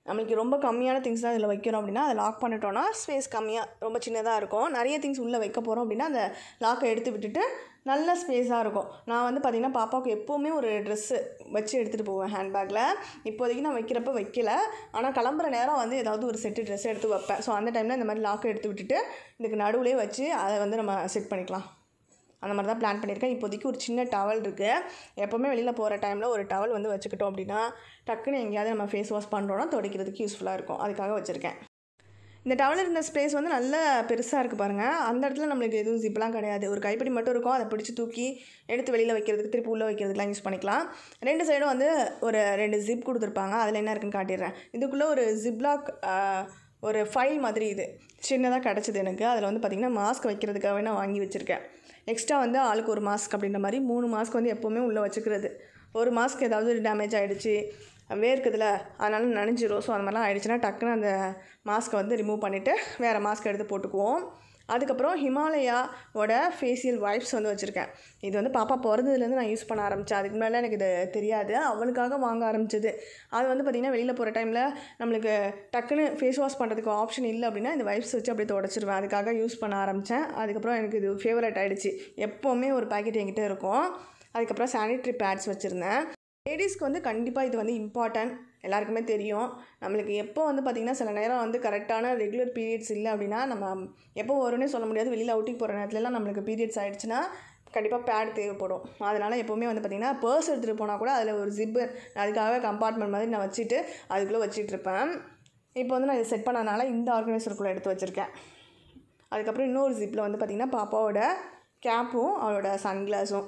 A: நம்மளுக்கு ரொம்ப கம்மியான திங்ஸ் தான் இதில் வைக்கிறோம் அப்படின்னா அதை லாக் பண்ணிட்டோம்னா ஸ்பேஸ் கம்மியாக ரொம்ப சின்னதாக இருக்கும் நிறைய திங்ஸ் உள்ளே வைக்க போகிறோம் அப்படின்னா அந்த லாக்கை எடுத்து விட்டுட்டு நல்ல ஸ்பேஸாக இருக்கும் நான் வந்து பார்த்திங்கன்னா பாப்பாவுக்கு எப்போவுமே ஒரு ட்ரெஸ்ஸு வச்சு எடுத்துகிட்டு போவேன் ஹேண்ட்பேக்கில் இப்போதைக்கு நான் வைக்கிறப்ப வைக்கல ஆனால் கிளம்புற நேரம் வந்து ஏதாவது ஒரு செட்டு ட்ரெஸ் எடுத்து வைப்பேன் ஸோ அந்த டைமில் இந்த மாதிரி லாக்கை எடுத்து விட்டுட்டு இதுக்கு நடுவுலேயே வச்சு அதை வந்து நம்ம செட் பண்ணிக்கலாம் அந்த மாதிரி தான் பிளான் பண்ணியிருக்கேன் இப்போதைக்கு ஒரு சின்ன டவல் இருக்குது எப்போவுமே வெளியில் போகிற டைமில் ஒரு டவல் வந்து வச்சுக்கிட்டோம் அப்படின்னா டக்குன்னு எங்கேயாவது நம்ம ஃபேஸ் வாஷ் பண்ணுறோன்னா துடைக்கிறதுக்கு யூஸ்ஃபுல்லாக இருக்கும் அதுக்காக வச்சுருக்கேன் இந்த டவல் இருந்த ஸ்பேஸ் வந்து நல்ல பெருசாக இருக்குது பாருங்கள் அந்த இடத்துல நம்மளுக்கு எதுவும் ஜிப்லாம் கிடையாது ஒரு கைப்பிடி மட்டும் இருக்கும் அதை பிடிச்சி தூக்கி எடுத்து வெளியில் வைக்கிறதுக்கு திருப்பி உள்ளே வைக்கிறதுக்குலாம் யூஸ் பண்ணிக்கலாம் ரெண்டு சைடும் வந்து ஒரு ரெண்டு ஜிப் கொடுத்துருப்பாங்க அதில் என்ன இருக்குன்னு காட்டிடுறேன் இதுக்குள்ளே ஒரு ஜிப்லாக் ஒரு ஃபைல் மாதிரி இது சின்னதாக கிடச்சிது எனக்கு அதில் வந்து பார்த்திங்கன்னா மாஸ்க் வைக்கிறதுக்காகவே நான் வாங்கி வச்சுருக்கேன் எக்ஸ்ட்ரா வந்து ஆளுக்கு ஒரு மாஸ்க் அப்படின்ற மாதிரி மூணு மாஸ்க் வந்து எப்போவுமே உள்ளே வச்சுக்கிறது ஒரு மாஸ்க் ஏதாவது டேமேஜ் ஆகிடுச்சு வேர்க்குதுல அதனால நனைஞ்சிரும் ஸோ அந்த மாதிரிலாம் ஆயிடுச்சுன்னா டக்குன்னு அந்த மாஸ்க்கை வந்து ரிமூவ் பண்ணிவிட்டு வேறு மாஸ்க் எடுத்து போட்டுக்குவோம் அதுக்கப்புறம் ஹிமாலயாவோட ஃபேஷியல் வைப்ஸ் வந்து வச்சுருக்கேன் இது வந்து பாப்பா பிறந்ததுலேருந்து நான் யூஸ் பண்ண ஆரம்பித்தேன் அதுக்கு முன்னாடி எனக்கு இது தெரியாது அவளுக்காக வாங்க ஆரம்பிச்சது அது வந்து பார்த்திங்கன்னா வெளியில் போகிற டைமில் நம்மளுக்கு டக்குன்னு ஃபேஸ் வாஷ் பண்ணுறதுக்கு ஆப்ஷன் இல்லை அப்படின்னா இந்த வைப்ஸ் வச்சு அப்படியே தொடச்சிருவேன் அதுக்காக யூஸ் பண்ண ஆரம்பித்தேன் அதுக்கப்புறம் எனக்கு இது ஃபேவரட் ஆகிடுச்சு எப்போவுமே ஒரு பாக்கெட் என்கிட்ட இருக்கும் அதுக்கப்புறம் சானிட்ரி பேட்ஸ் வச்சுருந்தேன் லேடிஸ்க்கு வந்து கண்டிப்பாக இது வந்து இம்பார்ட்டன்ட் எல்லாருக்குமே தெரியும் நம்மளுக்கு எப்போ வந்து பார்த்திங்கன்னா சில நேரம் வந்து கரெக்டான ரெகுலர் பீரியட்ஸ் இல்லை அப்படின்னா நம்ம எப்போ வரும்னே சொல்ல முடியாது வெளியில் அவுட்டிங் போகிற நேரத்துலலாம் நம்மளுக்கு பீரியட்ஸ் ஆகிடுச்சுன்னா கண்டிப்பாக பேட் தேவைப்படும் அதனால் எப்போவுமே வந்து பார்த்திங்கன்னா பர்ஸ் எடுத்துகிட்டு போனால் கூட அதில் ஒரு ஜிப்பு அதுக்காக கம்பார்ட்மெண்ட் மாதிரி நான் வச்சுட்டு அதுக்குள்ளே வச்சுட்டு இருப்பேன் இப்போ வந்து நான் இதை செட் பண்ணனால இந்த ஆர்கனைசருக்குள்ளே எடுத்து வச்சுருக்கேன் அதுக்கப்புறம் இன்னொரு ஜிப்பில் வந்து பார்த்திங்கன்னா பாப்பாவோட கேப்பும் அவளோட சன்கிளாஸும்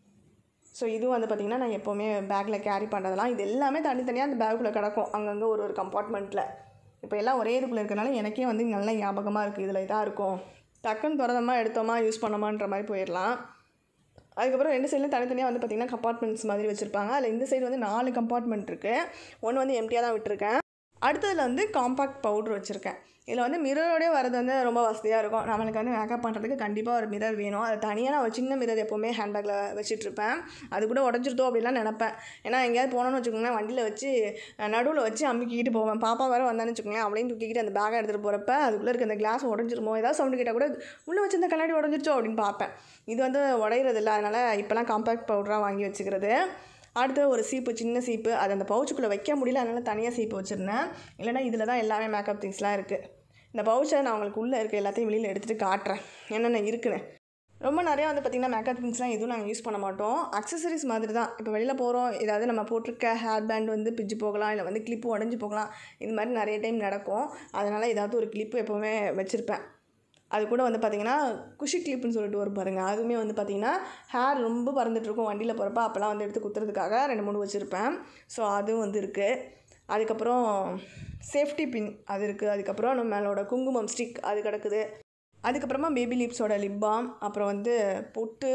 A: ஸோ இதுவும் வந்து பார்த்திங்கன்னா நான் எப்போவுமே பேக்கில் கேரி பண்ணுறதெல்லாம் இது எல்லாமே தனித்தனியாக அந்த பேக்குள்ளே கிடக்கும் அங்கங்கே ஒரு ஒரு கம்பார்ட்மெண்ட்டில் இப்போ எல்லாம் ஒரே இதுக்குள்ளே இருக்கிறனால எனக்கே வந்து நல்ல ஞாபகமாக இருக்குது இதில் இதாக இருக்கும் டக்குன்னு திறந்தோமா எடுத்தோமா யூஸ் பண்ணோமான்ற மாதிரி போயிடலாம் அதுக்கப்புறம் ரெண்டு சைட்லையும் தனித்தனியாக வந்து பார்த்திங்கன்னா கம்பார்ட்மெண்ட்ஸ் மாதிரி வச்சுருப்பாங்க அதில் இந்த சைடு வந்து நாலு கம்பார்ட்மெண்ட் இருக்குது ஒன்று வந்து எம்டியாக தான் விட்டுருக்கேன் அடுத்ததில் வந்து காம்பாக்ட் பவுட்ரு வச்சுருக்கேன் இதில் வந்து மிரரோடே வரது வந்து ரொம்ப வசதியாக இருக்கும் நம்மளுக்கு வந்து மேக்கப் பண்ணுறதுக்கு கண்டிப்பாக ஒரு மிரர் வேணும் அது தனியாக நான் ஒரு சின்ன மிரர் எப்போவுமே ஹேண்ட்பேக்கில் வச்சுட்ருப்பேன் அது கூட உடஞ்சிருத்தோ அப்படிலாம் நினப்பேன் ஏன்னா எங்கேயாவது போனோன்னு வச்சுக்கோங்களேன் வண்டியில் வச்சு நடுவில் வச்சு அமுக்கிக்கிட்டு போவேன் பாப்பா வேறு வந்தான்னு வச்சுக்கோங்களேன் அவளையும் தூக்கிக்கிட்டு அந்த பேக்கை எடுத்துகிட்டு போகிறப்ப அதுக்குள்ளே இருக்க அந்த கிளாஸ் உடஞ்சிருமோ ஏதாவது சவுண்டு கேட்டால் கூட உள்ளே வச்சிருந்த கண்ணாடி உடஞ்சிருச்சோ அப்படின்னு பார்ப்பேன் இது வந்து உடையிறது இல்லை அதனால் இப்போலாம் காம்பாக்ட் பவுடராக வாங்கி வச்சுக்கிறது அடுத்து ஒரு சீப்பு சின்ன சீப்பு அது அந்த பவுச்சுக்குள்ளே வைக்க முடியல அதனால் தனியாக சீப்பு வச்சுருந்தேன் இல்லைனா இதில் தான் எல்லாமே மேக்கப் திங்ஸ்லாம் இருக்குது இந்த பவுச்சை நான் உங்களுக்கு உள்ளே இருக்க எல்லாத்தையும் வெளியில் எடுத்துகிட்டு காட்டுறேன் என்னென்ன இருக்குன்னு ரொம்ப நிறையா வந்து பார்த்திங்கன்னா மேக்கப் திங்ஸ்லாம் எதுவும் நாங்கள் யூஸ் பண்ண மாட்டோம் அக்சசரிஸ் மாதிரி தான் இப்போ வெளியில் போகிறோம் ஏதாவது நம்ம போட்டிருக்க ஹேர் பேண்ட் வந்து பிஞ்சு போகலாம் இல்லை வந்து கிளிப்பு உடஞ்சி போகலாம் இது மாதிரி நிறைய டைம் நடக்கும் அதனால் ஏதாவது ஒரு கிளிப்பு எப்போவுமே வச்சுருப்பேன் அது கூட வந்து பார்த்திங்கன்னா குஷி கிளிப்புன்னு சொல்லிட்டு வரும் பாருங்கள் அதுவுமே வந்து பார்த்திங்கன்னா ஹேர் ரொம்ப பறந்துட்டுருக்கும் வண்டியில் போகிறப்ப அப்போல்லாம் வந்து எடுத்து குத்துறதுக்காக ரெண்டு மூணு வச்சுருப்பேன் ஸோ அதுவும் வந்து இருக்குது அதுக்கப்புறம் சேஃப்டி பின் அது இருக்குது அதுக்கப்புறம் நம்ம மேலோட குங்குமம் ஸ்டிக் அது கிடக்குது அதுக்கப்புறமா பேபி லிப்ஸோட லிப் பாம் அப்புறம் வந்து பொட்டு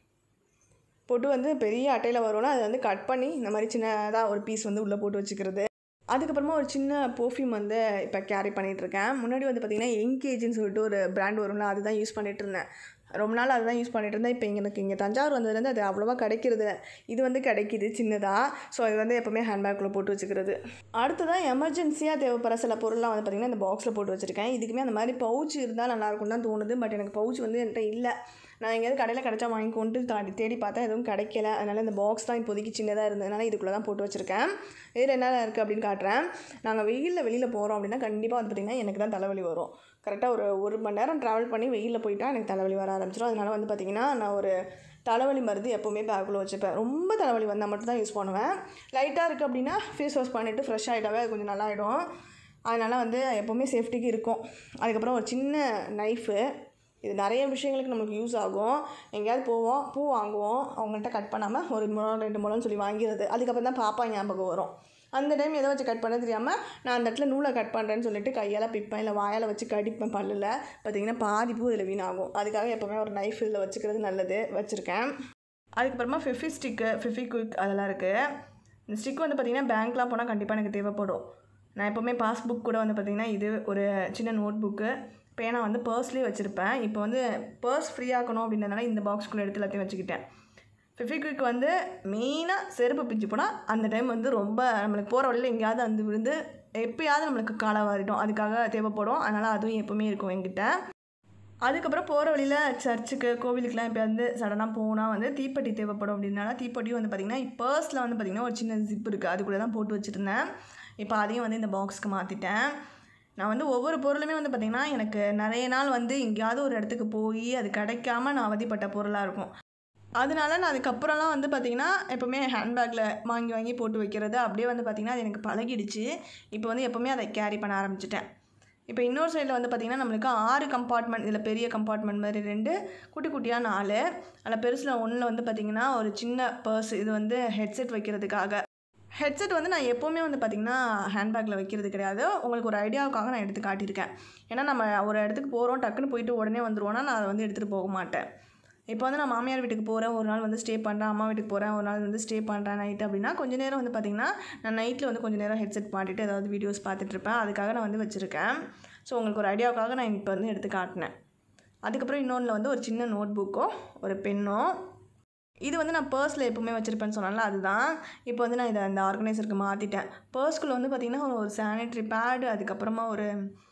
A: பொட்டு வந்து பெரிய அட்டையில் வரும்னா அதை வந்து கட் பண்ணி இந்த மாதிரி சின்னதாக ஒரு பீஸ் வந்து உள்ளே போட்டு வச்சுக்கிறது அதுக்கப்புறமா ஒரு சின்ன பர்ஃப்யூம் வந்து இப்போ கேரி பண்ணிகிட்ருக்கேன் முன்னாடி வந்து பார்த்திங்கன்னா எங்கேஜின்னு சொல்லிட்டு ஒரு பிராண்ட் வரும்ல அதுதான் யூஸ் பண்ணிகிட்டு இருந்தேன் ரொம்ப நாள் அதுதான் யூஸ் பண்ணிட்டு இருந்தேன் இப்போ எனக்கு இங்கே தஞ்சாவூர் வந்ததுலேருந்து அது அவ்வளோவா கிடைக்கிறது இல்ல. இது வந்து கிடைக்கிது சின்னதாக ஸோ அது வந்து எப்போவுமே ஹேண்ட்பேக்கில் போட்டு வச்சுக்கிறது அடுத்ததான் எமர்ஜென்சியாக தேவைப்படுற சில பொருள்லாம் வந்து பார்த்திங்கன்னா இந்த பாக்ஸில் போட்டு வச்சுருக்கேன் இதுக்குமே அந்த மாதிரி பவுச் இருந்தால் நல்லாயிருக்கும் தான் தோணுது பட் எனக்கு பவுச் வந்து என்கிட்ட இல்லை நான் எங்கேயாவது கடையில் கிடச்சா வாங்கி கொண்டு தாடி தேடி பார்த்தா எதுவும் கிடைக்கல அதனால் இந்த பாக்ஸ் தான் இப்போதைக்கு சின்னதாக இருந்ததுனால இதுக்குள்ளே தான் போட்டு வச்சுருக்கேன் இதில் என்ன இருக்குது அப்படின்னு காட்டுறேன் நாங்கள் வெயிலில் வெளியில் போகிறோம் அப்படின்னா கண்டிப்பாக வந்து பார்த்திங்கன்னா எனக்கு தான் தலைவலி வரும் கரெக்டாக ஒரு ஒரு மணி நேரம் ட்ராவல் பண்ணி வெயிலில் போயிட்டா எனக்கு தலைவலி வர ஆரம்பிச்சிடும் அதனால் வந்து பார்த்திங்கன்னா நான் ஒரு தலைவலி மருந்து எப்போவுமே பேக்குள்ளே வச்சுப்பேன் ரொம்ப தலைவலி வந்தால் மட்டும் தான் யூஸ் பண்ணுவேன் லைட்டாக இருக்குது அப்படின்னா ஃபேஸ் வாஷ் பண்ணிவிட்டு ஃப்ரெஷ் ஆகிட்டாவே அது கொஞ்சம் நல்லா ஆகிடும் அதனால் வந்து எப்போவுமே சேஃப்டிக்கு இருக்கும் அதுக்கப்புறம் ஒரு சின்ன நைஃபு இது நிறைய விஷயங்களுக்கு நம்மளுக்கு யூஸ் ஆகும் எங்கேயாவது போவோம் பூ வாங்குவோம் அவங்கள்ட்ட கட் பண்ணாமல் ஒரு முழம் ரெண்டு முழம்னு சொல்லி வாங்கிறது அதுக்கப்புறம் தான் பாப்பா ஞாபகம் வரும் அந்த டைம் எதை வச்சு கட் பண்ண தெரியாமல் நான் அந்த இடத்துல நூலை கட் பண்ணுறேன்னு சொல்லிட்டு கையால் பிப்பேன் இல்லை வாயால் வச்சு கடிப்பேன் பல்லில் பார்த்தீங்கன்னா பாதி பூ இதில் வீணாகும் அதுக்காக எப்போவுமே ஒரு நைஃப் இதில் வச்சுக்கிறது நல்லது வச்சுருக்கேன் அதுக்கப்புறமா ஃபிஃபி ஸ்டிக்கு ஃபிஃபி குயிக் அதெல்லாம் இருக்குது இந்த ஸ்டிக் வந்து பார்த்திங்கன்னா பேங்க்லாம் போனால் கண்டிப்பாக எனக்கு தேவைப்படும் நான் எப்போவுமே பாஸ்புக் கூட வந்து பார்த்திங்கன்னா இது ஒரு சின்ன நோட் புக்கு பேனா வந்து பர்ஸ்லேயே வச்சுருப்பேன் இப்போ வந்து பர்ஸ் ஃப்ரீ ஆக்கணும் அப்படின்றதுனால இந்த பாக்ஸ்குள்ளே எடுத்து எல்லாத்தையும் வச்சுக்கிட்டேன் ஃபிஃபிக்விக் வந்து மெயினாக செருப்பு பிஞ்சு போனால் அந்த டைம் வந்து ரொம்ப நம்மளுக்கு போகிற வழியில் எங்கேயாவது வந்து விழுந்து எப்பயாவது நம்மளுக்கு காலை வாரிட்டோம் அதுக்காக தேவைப்படும் அதனால் அதுவும் எப்பவுமே இருக்கும் என்கிட்ட அதுக்கப்புறம் போகிற வழியில் சர்ச்சுக்கு கோவிலுக்குலாம் இப்போ வந்து சடனாக போனால் வந்து தீப்பெட்டி தேவைப்படும் அப்படின்னால தீப்பெட்டியும் வந்து பார்த்திங்கன்னா பர்ஸில் வந்து பார்த்திங்கன்னா ஒரு சின்ன ஜிப் இருக்குது அதுக்குள்ளே தான் போட்டு வச்சுருந்தேன் இப்போ அதையும் வந்து இந்த பாக்ஸ்க்கு மாற்றிட்டேன் நான் வந்து ஒவ்வொரு பொருளுமே வந்து பார்த்திங்கன்னா எனக்கு நிறைய நாள் வந்து எங்கேயாவது ஒரு இடத்துக்கு போய் அது கிடைக்காம நான் அவதிப்பட்ட பொருளாக இருக்கும் அதனால நான் அதுக்கப்புறம்லாம் வந்து பார்த்திங்கன்னா எப்போவுமே ஹேண்ட்பேக்கில் வாங்கி வாங்கி போட்டு வைக்கிறது அப்படியே வந்து பார்த்திங்கன்னா அது எனக்கு பழகிடுச்சு இப்போ வந்து எப்போவுமே அதை கேரி பண்ண ஆரம்பிச்சிட்டேன் இப்போ இன்னொரு சைடில் வந்து பார்த்திங்கன்னா நம்மளுக்கு ஆறு கம்பார்ட்மெண்ட் இதில் பெரிய கம்பார்ட்மெண்ட் மாதிரி ரெண்டு குட்டி குட்டியாக நாலு அதில் பெருசில் ஒன்றில் வந்து பார்த்திங்கன்னா ஒரு சின்ன பர்ஸ் இது வந்து ஹெட்செட் வைக்கிறதுக்காக ஹெட்செட் வந்து நான் எப்போவுமே வந்து பார்த்திங்கன்னா ஹேண்ட்பேக்கில் வைக்கிறது கிடையாது உங்களுக்கு ஒரு ஐடியாவுக்காக நான் எடுத்து காட்டியிருக்கேன் ஏன்னா நம்ம ஒரு இடத்துக்கு போகிறோம் டக்குன்னு போயிட்டு உடனே வந்துருவோன்னா நான் அதை வந்து எடுத்துகிட்டு போக மாட்டேன் இப்போ வந்து நான் மாமியார் வீட்டுக்கு போகிறேன் ஒரு நாள் வந்து ஸ்டே பண்ணுறேன் அம்மா வீட்டுக்கு போகிறேன் ஒரு நாள் வந்து ஸ்டே பண்ணுறேன் நைட் அப்படின்னா கொஞ்ச நேரம் வந்து பார்த்திங்கன்னா நான் நைட்டில் வந்து கொஞ்சம் நேரம் ஹெட்செட் மாட்டிட்டு ஏதாவது வீடியோஸ் பார்த்துட்ருப்பேன் அதுக்காக நான் வந்து வச்சுருக்கேன் ஸோ உங்களுக்கு ஒரு ஐடியாவுக்காக நான் இப்போ வந்து எடுத்து காட்டினேன் அதுக்கப்புறம் இன்னொன்றில் வந்து ஒரு சின்ன நோட் புக்கோ ஒரு பென்னோ இது வந்து நான் பர்ஸில் எப்போவுமே வச்சுருப்பேன்னு சொன்னால அதுதான் இப்போ வந்து நான் இதை அந்த ஆர்கனைசருக்கு மாற்றிட்டேன் பர்ஸ்குள்ளே வந்து பார்த்திங்கன்னா ஒரு சானிட்ரி பேடு அதுக்கப்புறமா ஒரு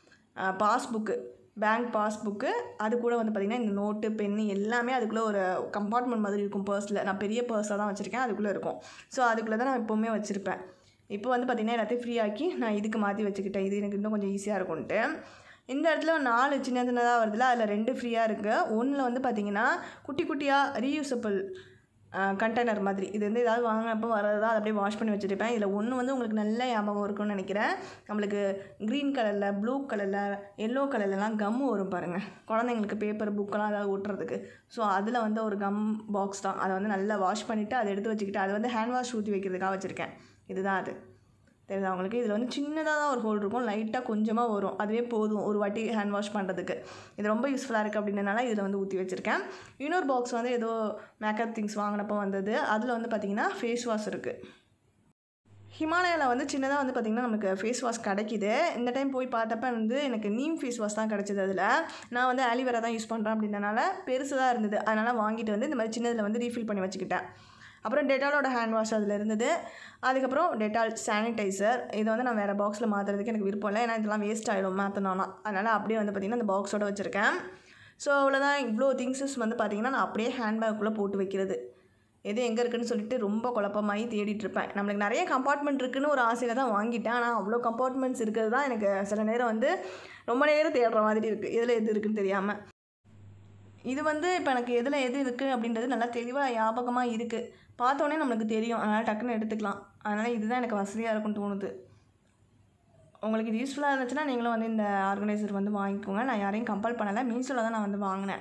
A: பாஸ்புக்கு பேங்க் பாஸ்புக்கு அது கூட வந்து பார்த்திங்கன்னா இந்த நோட்டு பென்னு எல்லாமே அதுக்குள்ளே ஒரு கம்பார்ட்மெண்ட் மாதிரி இருக்கும் பர்ஸில் நான் பெரிய பர்ஸாக தான் வச்சுருக்கேன் அதுக்குள்ளே இருக்கும் ஸோ அதுக்குள்ளே தான் நான் எப்போவுமே வச்சுருப்பேன் இப்போ வந்து பார்த்திங்கன்னா எல்லாத்தையும் ஃப்ரீ ஆக்கி நான் இதுக்கு மாற்றி வச்சுக்கிட்டேன் இது எனக்கு இன்னும் கொஞ்சம் ஈஸியாக இருக்கும்ன்ட்டு இந்த இடத்துல நாலு சின்ன சின்னதாக வருதுல அதில் ரெண்டு ஃப்ரீயாக இருக்குது ஒன்றில் வந்து பார்த்திங்கன்னா குட்டி குட்டியாக ரீயூசபிள் கண்டெய்னர் மாதிரி இது வந்து ஏதாவது வாங்கினப்போ வரதா அதை அப்படியே வாஷ் பண்ணி வச்சுருப்பேன் இதில் ஒன்று வந்து உங்களுக்கு நல்ல ஞாபகம் இருக்கும்னு நினைக்கிறேன் நம்மளுக்கு க்ரீன் கலரில் ப்ளூ கலரில் எல்லோ கலர்லலாம் கம்மு வரும் பாருங்கள் குழந்தைங்களுக்கு பேப்பர் புக்கெல்லாம் ஏதாவது ஒட்டுறதுக்கு ஸோ அதில் வந்து ஒரு கம் பாக்ஸ் தான் அதை வந்து நல்லா வாஷ் பண்ணிவிட்டு அதை எடுத்து வச்சுக்கிட்டு அதை வந்து ஹேண்ட் வாஷ் ஊற்றி வைக்கிறதுக்காக வச்சுருக்கேன் இதுதான் அது தெரியுதா உங்களுக்கு இதில் வந்து சின்னதாக தான் ஒரு ஹோல் இருக்கும் லைட்டாக கொஞ்சமாக வரும் அதுவே போதும் ஒரு வாட்டி ஹேண்ட் வாஷ் பண்ணுறதுக்கு இது ரொம்ப யூஸ்ஃபுல்லாக இருக்குது அப்படின்றனால இதில் வந்து ஊற்றி வச்சுருக்கேன் இன்னொரு பாக்ஸ் வந்து ஏதோ மேக்கப் திங்ஸ் வாங்கினப்போ வந்தது அதில் வந்து பார்த்திங்கன்னா ஃபேஸ் வாஷ் இருக்குது ஹிமாலயாவில் வந்து சின்னதாக வந்து பார்த்திங்கன்னா நமக்கு ஃபேஸ் வாஷ் கிடைக்கிது இந்த டைம் போய் பார்த்தப்ப வந்து எனக்கு நீம் ஃபேஸ் வாஷ் தான் கிடச்சிது அதில் நான் வந்து ஆலிவேரா தான் யூஸ் பண்ணுறேன் அப்படின்றனால பெருசு தான் இருந்தது அதனால் வாங்கிட்டு வந்து இந்த மாதிரி சின்னதில் வந்து ரீஃபில் பண்ணி வச்சுக்கிட்டேன் அப்புறம் டெட்டாலோட ஹேண்ட் வாஷ் அதில் இருந்தது அதுக்கப்புறம் டெட்டால் சானிடைசர் இதை வந்து நான் வேறு பாக்ஸில் மாற்றுறதுக்கு எனக்கு விருப்பம் இல்லை ஏன்னா இதெல்லாம் வேஸ்ட் ஆகிடும் மாற்றினோன்னா அதனால் அப்படியே வந்து பார்த்திங்கன்னா அந்த பாக்ஸோட வச்சுருக்கேன் ஸோ அவ்வளோதான் இவ்வளோ திங்ஸஸ் வந்து பார்த்திங்கன்னா நான் அப்படியே ஹேண்ட்பேக்குள்ளே போட்டு வைக்கிறது எது எங்கே இருக்குன்னு சொல்லிட்டு ரொம்ப குழப்பமாகி தேடிட்டு இருப்பேன் நம்மளுக்கு நிறைய கம்பார்ட்மெண்ட் இருக்குன்னு ஒரு ஆசையில் தான் வாங்கிட்டேன் ஆனால் அவ்வளோ கம்பார்ட்மெண்ட்ஸ் இருக்கிறது தான் எனக்கு சில நேரம் வந்து ரொம்ப நேரம் தேடுற மாதிரி இருக்குது எதில் எது இருக்குன்னு தெரியாமல் இது வந்து இப்போ எனக்கு எதில் எது இருக்குது அப்படின்றது நல்லா தெளிவாக ஞாபகமாக இருக்குது பார்த்தோன்னே நம்மளுக்கு தெரியும் அதனால் டக்குன்னு எடுத்துக்கலாம் அதனால் இதுதான் எனக்கு வசதியாக இருக்கும்னு தோணுது உங்களுக்கு இது யூஸ்ஃபுல்லாக இருந்துச்சுன்னா நீங்களும் வந்து இந்த ஆர்கனைசர் வந்து வாங்கிக்கோங்க நான் யாரையும் கம்பல் பண்ணலை மீஷோவில் தான் நான் வந்து வாங்கினேன்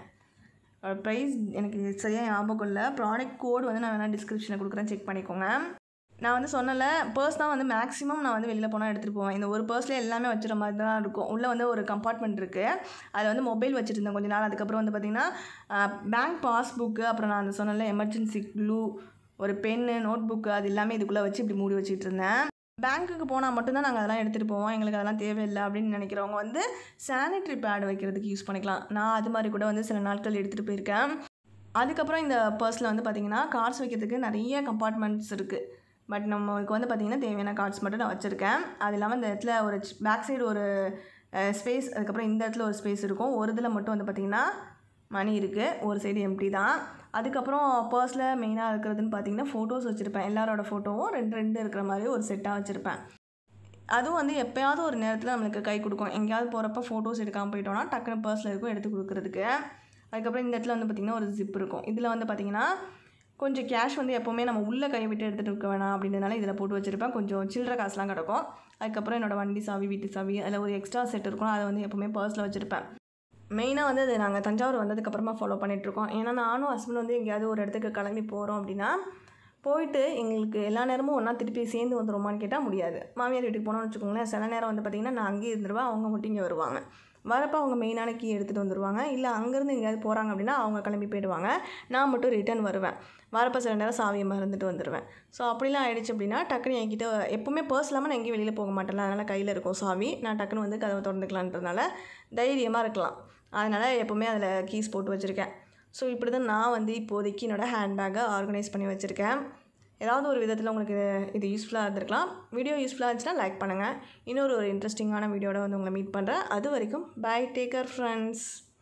A: ப்ரைஸ் எனக்கு சரியாக ஞாபகம் இல்லை ப்ராடக்ட் கோட் வந்து நான் வேணால் டிஸ்கிரிப்ஷனில் கொடுக்குறேன் செக் பண்ணிக்கோங்க நான் வந்து சொன்னல பர்ஸ் தான் வந்து மேக்ஸிமம் நான் வந்து வெளியில் போனால் எடுத்துகிட்டு போவேன் இந்த ஒரு பர்ஸில் எல்லாமே வச்சுற மாதிரி தான் இருக்கும் உள்ளே வந்து ஒரு கம்பார்ட்மெண்ட் இருக்குது அதில் வந்து மொபைல் வச்சுருந்தேன் கொஞ்ச நாள் அதுக்கப்புறம் வந்து பார்த்திங்கன்னா பேங்க் பாஸ்புக்கு அப்புறம் நான் அந்த சொன்னல எமர்ஜென்சி க்ளூ ஒரு பென்னு நோட் புக்கு அது எல்லாமே இதுக்குள்ளே வச்சு இப்படி மூடி வச்சுட்டு இருந்தேன் பேங்க்குக்கு போனால் மட்டும்தான் நாங்கள் அதெல்லாம் எடுத்துகிட்டு போவோம் எங்களுக்கு அதெல்லாம் தேவையில்லை அப்படின்னு நினைக்கிறவங்க வந்து சானிட்ரி பேட் வைக்கிறதுக்கு யூஸ் பண்ணிக்கலாம் நான் அது மாதிரி கூட வந்து சில நாட்கள் எடுத்துகிட்டு போயிருக்கேன் அதுக்கப்புறம் இந்த பர்ஸில் வந்து பார்த்திங்கன்னா கார்ட்ஸ் வைக்கிறதுக்கு நிறைய கம்பார்ட்மெண்ட்ஸ் இருக்குது பட் நம்மளுக்கு வந்து பார்த்திங்கன்னா தேவையான கார்ட்ஸ் மட்டும் நான் வச்சுருக்கேன் அது இல்லாமல் இந்த இடத்துல ஒரு பேக் சைடு ஒரு ஸ்பேஸ் அதுக்கப்புறம் இந்த இடத்துல ஒரு ஸ்பேஸ் இருக்கும் ஒரு இதில் மட்டும் வந்து பார்த்திங்கன்னா மணி இருக்குது ஒரு சைடு எம்டி தான் அதுக்கப்புறம் பர்ஸில் மெயினாக இருக்கிறதுன்னு பார்த்தீங்கன்னா ஃபோட்டோஸ் வச்சுருப்பேன் எல்லாரோட ஃபோட்டோவும் ரெண்டு ரெண்டு இருக்கிற மாதிரி ஒரு செட்டாக வச்சுருப்பேன் அதுவும் வந்து எப்போயாவது ஒரு நேரத்தில் நம்மளுக்கு கை கொடுக்கும் எங்கேயாவது போகிறப்ப ஃபோட்டோஸ் எடுக்காமல் போயிட்டோம்னா டக்குன்னு பர்ஸில் இருக்கும் எடுத்து கொடுக்குறதுக்கு அதுக்கப்புறம் இந்த இடத்துல வந்து பார்த்திங்கன்னா ஒரு ஜிப் இருக்கும் இதில் வந்து பார்த்திங்கன்னா கொஞ்சம் கேஷ் வந்து எப்போவுமே நம்ம உள்ளே கை விட்டு எடுத்துகிட்டு இருக்க வேணாம் அப்படின்றதுனால இதில் போட்டு வச்சுருப்பேன் கொஞ்சம் சில்லற காசுலாம் கிடக்கும் அதுக்கப்புறம் என்னோடய வண்டி சாவி வீட்டு சாவி அதில் ஒரு எக்ஸ்ட்ரா செட் இருக்கும் அதை வந்து எப்போவுமே பர்ஸில் வச்சுருப்பேன் மெயினாக வந்து அது நாங்கள் தஞ்சாவூர் வந்ததுக்கப்புறமா ஃபாலோ பண்ணிகிட்ருக்கோம் ஏன்னா நானும் ஹஸ்பண்ட் வந்து எங்கேயாவது ஒரு இடத்துக்கு கிளம்பி போகிறோம் அப்படின்னா போயிட்டு எங்களுக்கு எல்லா நேரமும் ஒன்றா திருப்பி சேர்ந்து வந்துருமான்னு கேட்டால் முடியாது மாமியார் வீட்டுக்கு போனோம்னு வச்சுக்கோங்களேன் சில நேரம் வந்து பார்த்திங்கன்னா நான் அங்கேயே இருந்துருவேன் அவங்க மட்டும் இங்கே வருவாங்க வரப்போ அவங்க மெயினான கீ எடுத்துகிட்டு வந்துடுவாங்க இல்லை அங்கேருந்து எங்கேயாவது போகிறாங்க அப்படின்னா அவங்க கிளம்பி போயிடுவாங்க நான் மட்டும் ரிட்டர்ன் வருவேன் வரப்போ சில நேரம் சாவியை மறந்துட்டு வந்துடுவேன் ஸோ அப்படிலாம் ஆயிடுச்சு அப்படின்னா டக்குன்னு என்கிட்ட எப்போவுமே பர்ஸ் இல்லாமல் நான் எங்கேயும் வெளியில் போக மாட்டேன்ல அதனால் கையில் இருக்கும் சாவி நான் டக்குன்னு வந்து கதவை திறந்துக்கலான்றதுனால தைரியமாக இருக்கலாம் அதனால் எப்போவுமே அதில் கீஸ் போட்டு வச்சுருக்கேன் ஸோ இப்படி தான் நான் வந்து இப்போதைக்கு என்னோடய ஹேண்ட்பேக்கை ஆர்கனைஸ் பண்ணி வச்சுருக்கேன் ஏதாவது ஒரு விதத்தில் உங்களுக்கு இது இது யூஸ்ஃபுல்லாக இருந்திருக்கலாம் வீடியோ யூஸ்ஃபுல்லாக இருந்துச்சுன்னா லைக் பண்ணுங்கள் இன்னொரு ஒரு இன்ட்ரெஸ்டிங்கான வீடியோட வந்து உங்களை மீட் பண்ணுறேன் அது வரைக்கும் பை டேக்கர் ஃப்ரெண்ட்ஸ்